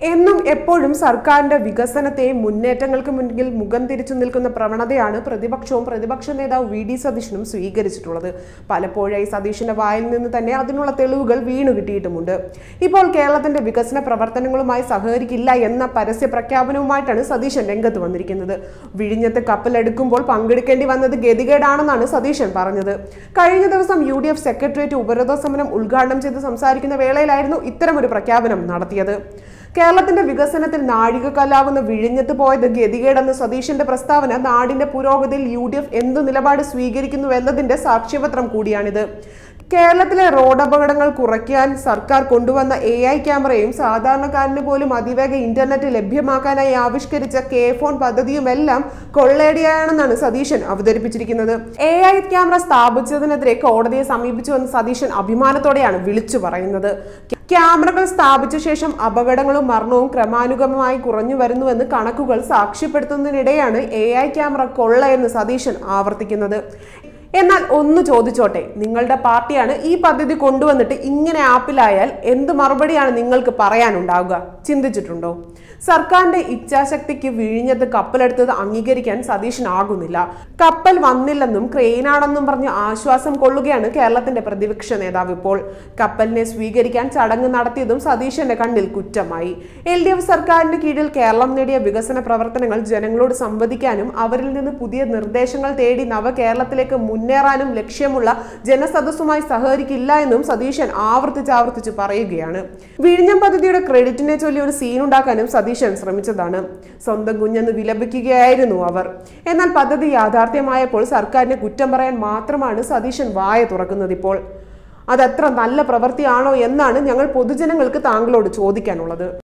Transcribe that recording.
എന്നും എപ്പോഴും സർക്കാരിന്റെ വികസനത്തെയും മുന്നേറ്റങ്ങൾക്ക് മുന്നിൽ മുഖം തിരിച്ചു നിൽക്കുന്ന പ്രവണതയാണ് പ്രതിപക്ഷവും പ്രതിപക്ഷ നേതാവ് വി ഡി സതീശനും സ്വീകരിച്ചിട്ടുള്ളത് പലപ്പോഴായി സതീശന്റെ വായിൽ നിന്ന് തന്നെ അതിനുള്ള തെളിവുകൾ വീണു കിട്ടിയിട്ടുമുണ്ട് ഇപ്പോൾ കേരളത്തിന്റെ വികസന പ്രവർത്തനങ്ങളുമായി സഹകരിക്കില്ല എന്ന പരസ്യ പ്രഖ്യാപനവുമായിട്ടാണ് സതീശൻ രംഗത്ത് വന്നിരിക്കുന്നത് വിഴിഞ്ഞത്ത് കപ്പലെടുക്കുമ്പോൾ പങ്കെടുക്കേണ്ടി വന്നത് ഗതികേടാണെന്നാണ് സതീശൻ പറഞ്ഞത് കഴിഞ്ഞ ദിവസം യു ഡി എഫ് സെക്രട്ടേറിയറ്റ് ഉപരോധ സമരം ഉദ്ഘാടനം ചെയ്ത് സംസാരിക്കുന്ന വേളയിലായിരുന്നു ഇത്തരമൊരു പ്രഖ്യാപനം നടത്തിയത് കേരളത്തിന്റെ വികസനത്തിൽ നാഴികക്കല്ലാകുന്ന വിഴിഞ്ഞത്ത് പോയത് ഗതികേടെന്ന സതീശന്റെ പ്രസ്താവന നാടിന്റെ പുരോഗതിയിൽ യു ഡി എഫ് എന്തു നിലപാട് സ്വീകരിക്കുന്നു എന്നതിന്റെ സാക്ഷ്യപത്രം കൂടിയാണിത് കേരളത്തിലെ റോഡ് അപകടങ്ങൾ കുറയ്ക്കാൻ സർക്കാർ കൊണ്ടുവന്ന എ ഐ ക്യാമറയും സാധാരണക്കാരന് പോലും അതിവേഗ ഇന്റർനെറ്റ് ലഭ്യമാക്കാനായി ആവിഷ്കരിച്ച കെ ഫോൺ പദ്ധതിയുമെല്ലാം കൊള്ളയടിയാണെന്നാണ് സതീശൻ അവതരിപ്പിച്ചിരിക്കുന്നത് എ ഐ ക്യാമറ സ്ഥാപിച്ചതിനെതിരെ കോടതിയെ സമീപിച്ചുവെന്ന് സതീശൻ അഭിമാനത്തോടെയാണ് വിളിച്ചു പറയുന്നത് ക്യാമറകൾ സ്ഥാപിച്ച ശേഷം അപകടങ്ങളും മരണവും ക്രമാനുഗമമായി കുറഞ്ഞു വരുന്നുവെന്ന് കണക്കുകൾ സാക്ഷ്യപ്പെടുത്തുന്നതിനിടെയാണ് എ ഐ ക്യാമറ കൊള്ള എന്ന് സതീശൻ ആവർത്തിക്കുന്നത് എന്നാൽ ഒന്ന് ചോദിച്ചോട്ടെ നിങ്ങളുടെ പാർട്ടിയാണ് ഈ പദ്ധതി കൊണ്ടുവന്നിട്ട് ഇങ്ങനെ ആപ്പിലായാൽ എന്ത് മറുപടിയാണ് നിങ്ങൾക്ക് പറയാനുണ്ടാവുക ചിന്തിച്ചിട്ടുണ്ടോ സർക്കാരിന്റെ ഇച്ഛാശക്തിക്ക് വിഴിഞ്ഞത്ത് കപ്പലെടുത്തത് അംഗീകരിക്കാൻ സതീശനാകുന്നില്ല കപ്പൽ വന്നില്ലെന്നും ക്രെയിനാണെന്നും പറഞ്ഞ് ആശ്വാസം കൊള്ളുകയാണ് കേരളത്തിന്റെ പ്രതിപക്ഷ നേതാവ് ഇപ്പോൾ കപ്പലിനെ സ്വീകരിക്കാൻ ചടങ്ങ് നടത്തിയതും സതീശന്റെ കണ്ണിൽ കുറ്റമായി എൽ ഡി എഫ് സർക്കാരിന്റെ കീഴിൽ കേരളം നേടിയ വികസന പ്രവർത്തനങ്ങൾ ജനങ്ങളോട് സംവദിക്കാനും അവരിൽ നിന്ന് പുതിയ നിർദ്ദേശങ്ങൾ തേടി നവകേരളത്തിലേക്ക് മുന്നേറാനും ലക്ഷ്യമുള്ള ജനസദസ്സുമായി സഹകരിക്കില്ല എന്നും സതീശൻ ആവർത്തിച്ച് ആവർത്തിച്ച് പറയുകയാണ് വിഴിഞ്ഞം പദ്ധതിയുടെ ക്രെഡിറ്റിനെ ചൊല്ലി ഒരു സീൻ ഉണ്ടാക്കാനും സതീശൻ ശ്രമിച്ചതാണ് സ്വന്തം കുഞ്ഞെന്ന് വിലപിക്കുകയായിരുന്നു അവർ എന്നാൽ പദ്ധതി യാഥാർത്ഥ്യമായപ്പോൾ സർക്കാരിനെ കുറ്റം പറയാൻ മാത്രമാണ് സതീശൻ വായ തുറക്കുന്നത് ഇപ്പോൾ അതത്ര നല്ല പ്രവൃത്തിയാണോ എന്നാണ് ഞങ്ങൾ പൊതുജനങ്ങൾക്ക് താങ്കളോട് ചോദിക്കാനുള്ളത്